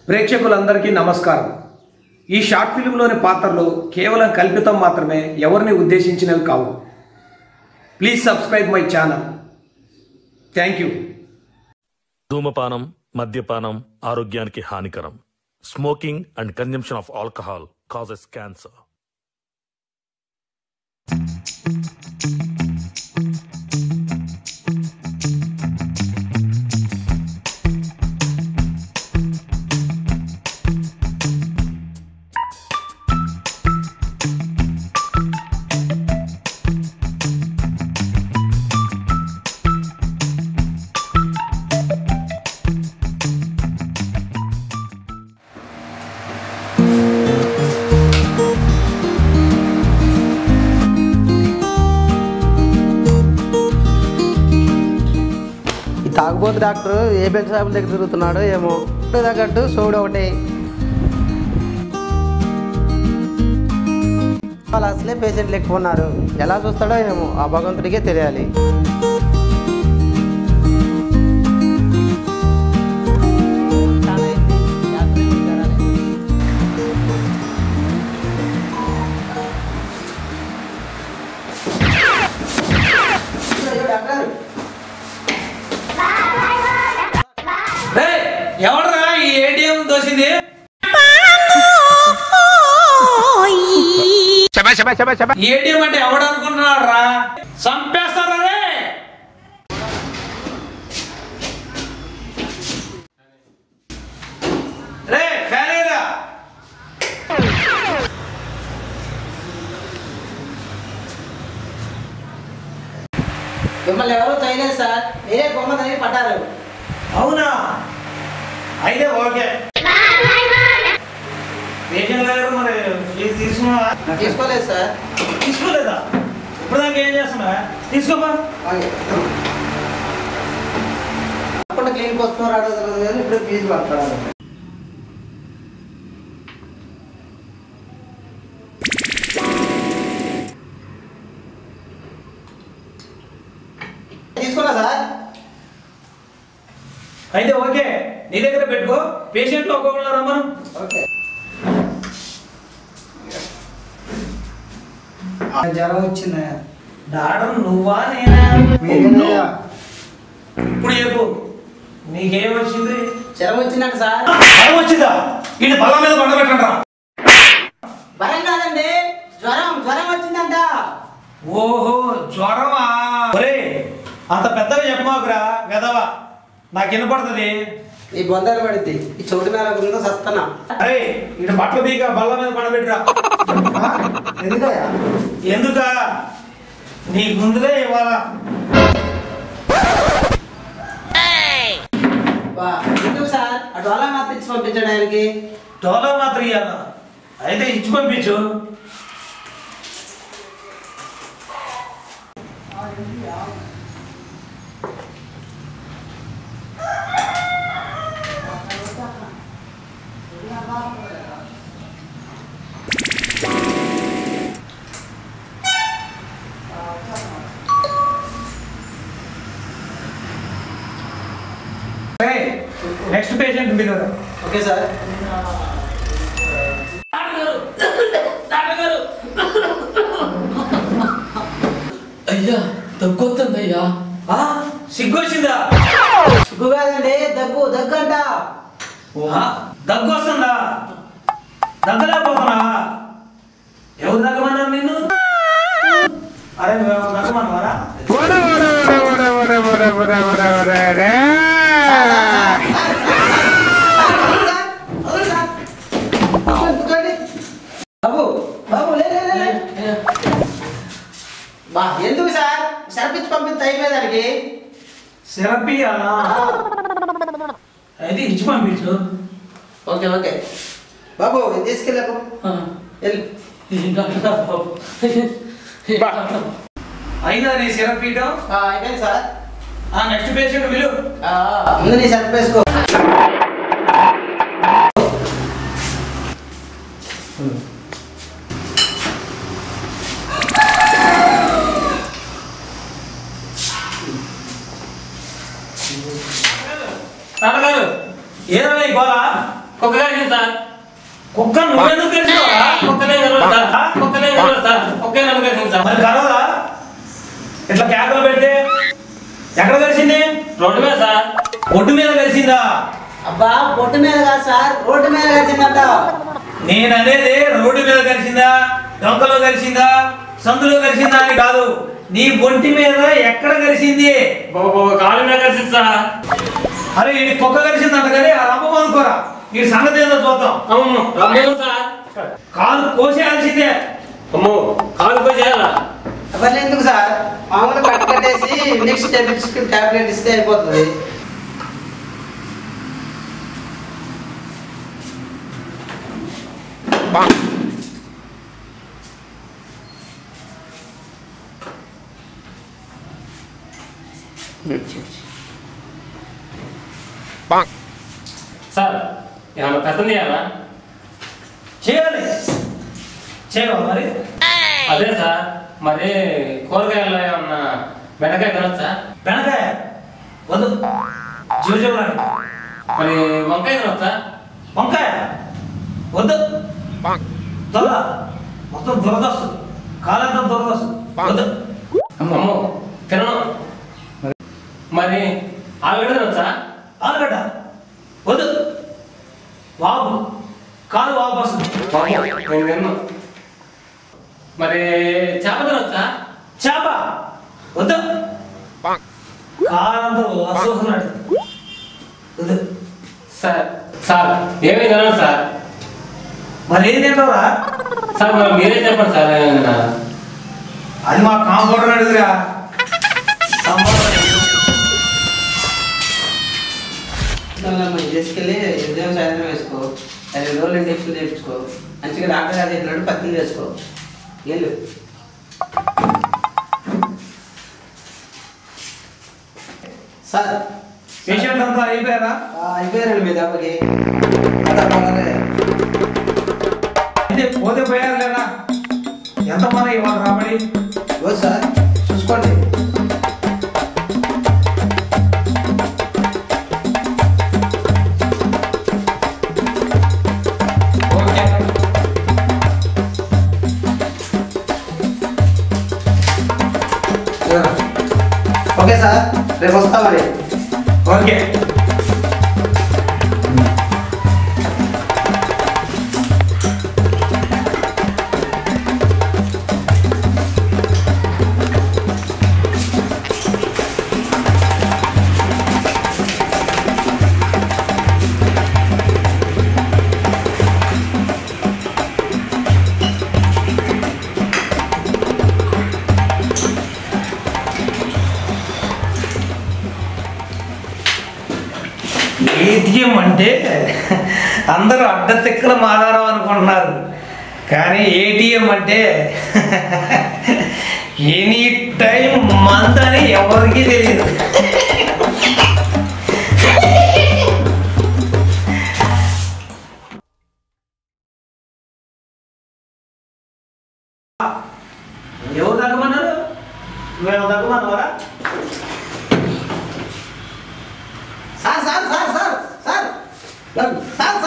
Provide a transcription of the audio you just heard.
ప్రేక్షకులందరికీ నమస్కారం ఈ షార్ట్ ఫిల్మ్లోని పాత్రలు కేవలం కల్పితం మాత్రమే ఎవరిని ఉద్దేశించినవి కావు please subscribe my channel thank you ధూమపానం మద్యపానం ఆరోగ్యానికి హానికరం smoking and consumption of alcohol causes cancer ఈ తాగుబోతు డాక్టర్ ఏ బెల్ట్ షాపుల దగ్గర తిరుగుతున్నాడో ఏమో తగ్గట్టు సోడు ఒకటి వాళ్ళు అసలే పేషెంట్లు ఎక్కువ ఉన్నారు ఎలా చూస్తాడో ఏమో ఆ భగవంతుడికే తెలియాలి ఎవడరా ఈ ఏటీఎం దోసింది ఏటీఎం అంటే ఎవడు అనుకుంటున్నాడు రా చంపేస్తారా రే రే ఫ్యాన్ ఏరా మిమ్మల్ని ఎవరో చేయలేదు సార్ మీరే బొమ్మ తగిలి పడ్డారు అవునా అయితే ఓకే పేషెంట్ దగ్గర మరి ఫీజు తీసుకున్నావా తీసుకోలేదు సార్ తీసుకోలేదా ఇప్పుడు దాకా ఏం చేస్తున్నా తీసుకోపా తప్పకుండా క్లినిక్ వస్తున్నారు అడగదు కానీ ఇప్పుడు ఫీజు పడతారు తీసుకున్నా సార్ అయితే ఓకే నీ దగ్గర పెట్టుకో పేషెంట్లు ఒక్కొక్కరు రమ్మను ఓకే జ్వరం వచ్చిందా డాక్టర్ నువ్వా నేనా మీరేనా? ఇప్పుడు చెప్పు నీకేం వచ్చింది జ్వరం వచ్చిందంట సార్ భయం వచ్చిందా ఇది బల్ల మీద పండబెట్టండి రా భయం కాదండి జ్వరం జ్వరం వచ్చిందంట ఓహో జ్వరమా ఒరే అంత పెద్దగా చెప్పమాకురా గదవా నాకు వినపడుతుంది ఈ బొందాలు పడిద్ది ఈ చోటు మీద ఉందో సస్తనా అరే ఇటు బట్టలు బీక బల్ల మీద పండబెట్టురా ఎందుకయ్యా ఎందుక నీ ముందులే ఇవ్వాలా వా, ఎందుకు సార్ అటు అలా మాత్రం ఇచ్చి పంపించండి ఆయనకి డోలో మాత్రం ఇవ్వాలా అయితే ఇచ్చి పంపించు నెక్స్ట్ పేషెంట్ మీరు ఓకే సార్ అయ్యా తగ్గొస్తుందయ్యా ఆ, సిగ్గొచ్చిందా సిగ్గు కాదండి దగ్గు దగ్గు అంట ఆ, దగ్గు వస్తుందా దగ్గలేకపోతున్నా ఎవరు దగ్గమన్నారు నిన్ను అరే నువ్వు దగ్గమన్నారా అవును సార్. కూర్చోండి, కూర్చోండి. బాబు బాబు లే లే, లే, లే. బా ఎందుకు సార్ సరిపించి పంపిస్తే అయిపోయేదానికి సిరపి అలా అయితే ఇచ్చి పంపించు ఓకే ఓకే బాబు ఇది తీసుకెళ్ళకు వెళ్ళు అయినా నీ సిరప్ ఇవ్వడం ఆ, అయిపోయింది సార్ ఆ నెక్స్ట్ పేషెంట్ విలు ఆ, ముందు నీ షర్ట్ వేసుకో నాన్నగారు ఏదో నీ గోళ కుక్క కరిచింది సార్ కుక్క నువ్వెందుకు గెలిచినావా? కుక్కనే కరవదు సార్ కుక్కనే కరవదు సార్ కుక్కే నన్ను కరిచింది సార్ మరి కలవదా ఇట్లా కేకలు పెడితే ఎక్కడ కలిసింది రోడ్డు మీద సార్ ఒడ్డు మీద కలిసిందా అబ్బా పొట్టు మీద కాదు సార్ రోడ్డు మీద కలిసిందంట నేను అనేది రోడ్డు మీద కలిసిందా డొంకలో కలిసిందా సందులో కలిసిందా అని కాదు నీ ఒంటి మీద ఎక్కడ కలిసింది కాలు మీద కరిచింది సార్ అరే ఈ కుక్క కలిసిందంట కానీ ఆ రంపం అనుకోరా ఈ సంగతి ఏదో చూద్దాం అమ్మమ్మ రమ్మను సార్ కాలు కోసేయాల్సిందే అమ్మో కాలు పోయి చేయాలా అవన్నీ ఎందుకు సార్ మామూలు కట్ కట్టేసి నెక్స్ట్ టెబ్లెట్స్ టాబ్లెట్ ఇస్తే అయిపోతుంది సార్ ఏమన్నా పెద్ద చేయాలా చేయాలి చేయాలి మరి అదే సార్ మరి కూరగాయలు ఏమన్నా బెండకాయ తినొచ్చా బెండకాయ వద్దు జీవజీవలాడి మరి వంకాయ తినొచ్చా వంకాయ వద్దు దొర మొత్తం దురదొస్తుంది కాలంతా దురదొస్తుంది వద్దు అమ్మో తినను మరి ఆలుగడ్డ తినొచ్చా ఆలుగడ్డ వద్దు వాపు కాలు వాపు వస్తుంది అమ్మో, నేను తిన్ను మరి చేప తినొచ్చా చేప వద్దు కాలంతా అసూహనాడు వద్దు సార్ సార్ ఏమీ తినను సార్ మరి ఏం తింటావురా సార్ మరి మీరే చెప్పండి సార్ ఏమైనా తినాలా? అది మా కాంపౌండర్ అడుగురా మనం చేసుకెళ్ళి ఉదయం సాయంత్రం వేసుకో ఐదు రోజులు ఇంజక్షన్ చేయించుకో మంచిగా డాక్టర్ గారు చెప్పినట్టు పత్తిని చేసుకో వెళ్ళు సార్ పేషెంట్ అంతా అయిపోయారా ఆ, అయిపోయారండి మీ దెబ్బకి అంతా బాగానే. అయితే పోతే పోయారు లేదా ఎంత మన ఇవాళ రాబడి ఓ సార్ చూసుకోండి ఓకే ఓకే సార్ రేపు వస్తా మరి ఓకే ఏటీఎం అంటే అందరూ అడ్డతిక్కల మాదారం అనుకుంటున్నారు కానీ ఏటీఎం అంటే ఎనీ టైం మంత్ అని ఎవరికీ తెలియదు ఎవరు తగ్గమన్నారు నువ్వేమో తగ్గమన్నావరా sir sir sir sir sir sir sir